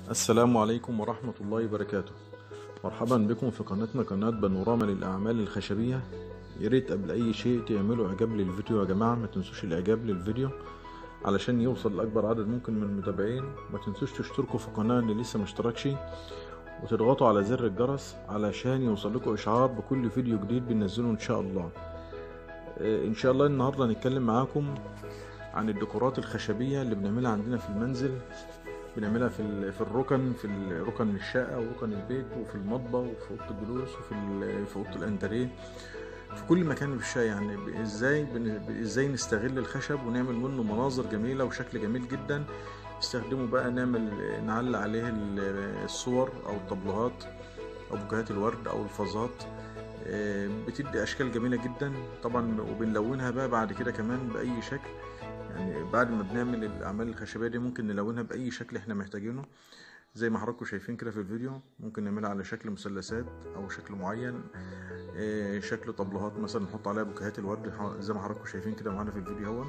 السلام عليكم ورحمة الله وبركاته مرحبا بكم في قناتنا قناة بانوراما للأعمال الخشبية ياريت قبل أي شيء تعملوا إعجاب للفيديو يا جماعة ما تنسوش الإعجاب للفيديو علشان يوصل لأكبر عدد ممكن من المتابعين ما تنسوش تشتركوا في القناة اللي لسه مشتركش وتضغطوا على زر الجرس علشان يوصل لكم إشعار بكل فيديو جديد بننزله إن شاء الله آه، إن شاء الله النهاردة هنتكلم معاكم عن الديكورات الخشبية اللي بنعملها عندنا في المنزل بنعملها في ال- في الركن في ال- ركن الشقة وركن البيت وفي المطبخ وفي أوضة الجلوس وفي ال- في أوضة الأنتريه في كل مكان في الشقة يعني ب- ازاي بن- ب- ازاي نستغل الخشب ونعمل منه مناظر جميلة وشكل جميل جدا نستخدمه بقى نعمل نعلق عليه ال- الصور أو الطبلوهات أو بوكيهات الورد أو الفازات آه، بتدي أشكال جميلة جدا طبعا وبنلونها بقى بعد كده كمان بأي شكل يعني بعد ما بنعمل الأعمال الخشبية دي ممكن نلونها بأي شكل احنا محتاجينه زي ما حضراتكم شايفين كده في الفيديو ممكن نعملها على شكل مثلثات أو شكل معين آه، شكل طبلوهات مثلا نحط عليها بوكيهات الورد ح- زي ما حضراتكم شايفين كده معانا في الفيديو اهو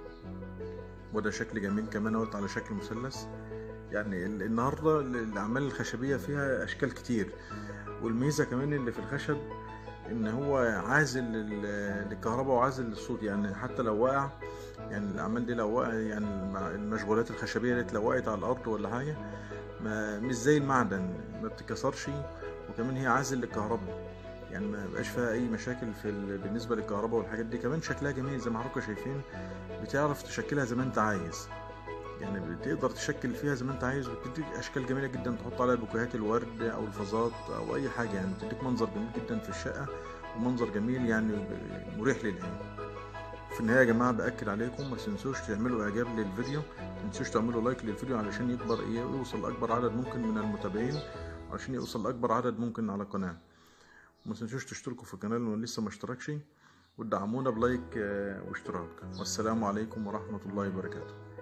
وده شكل جميل كمان اهوت على شكل مثلث يعني ال- النهارده ال- الأعمال الخشبية فيها أشكال كتير والميزة كمان اللي في الخشب ان هو عازل لل- للكهرباء وعازل للصوت يعني حتى لو وقع يعني الاعمال دي لو وقع يعني الم- المشغولات الخشبيه دي لو وقعت على الارض ولا حاجه ما مش زي المعدن ما بتتكسرش وكمان هي عازل للكهرباء يعني ما بقاش فيها اي مشاكل في ال... بالنسبه للكهرباء والحاجات دي كمان شكلها جميل زي ما حضراتكم شايفين بتعرف تشكلها زي ما انت عايز يعني بتقدر تشكل فيها زي ما انت عايز وبتديك اشكال جميله جدا تحط عليها بوكيهات الورد او الفازات او اي حاجه يعني بتديك منظر جميل جدا في الشقه ومنظر جميل يعني ب- مريح للعين في النهايه يا جماعه باكد عليكم ما تنسوش تعملوا اعجاب للفيديو ما تنسوش تعملوا لايك للفيديو علشان يكبر ايه يوصل لاكبر عدد ممكن من المتابعين علشان يوصل لاكبر عدد ممكن على القناه وما تنسوش تشتركوا في القناه اللي لسه ما اشتركش وتدعمونا بلايك آه، واشتراك والسلام عليكم ورحمه الله وبركاته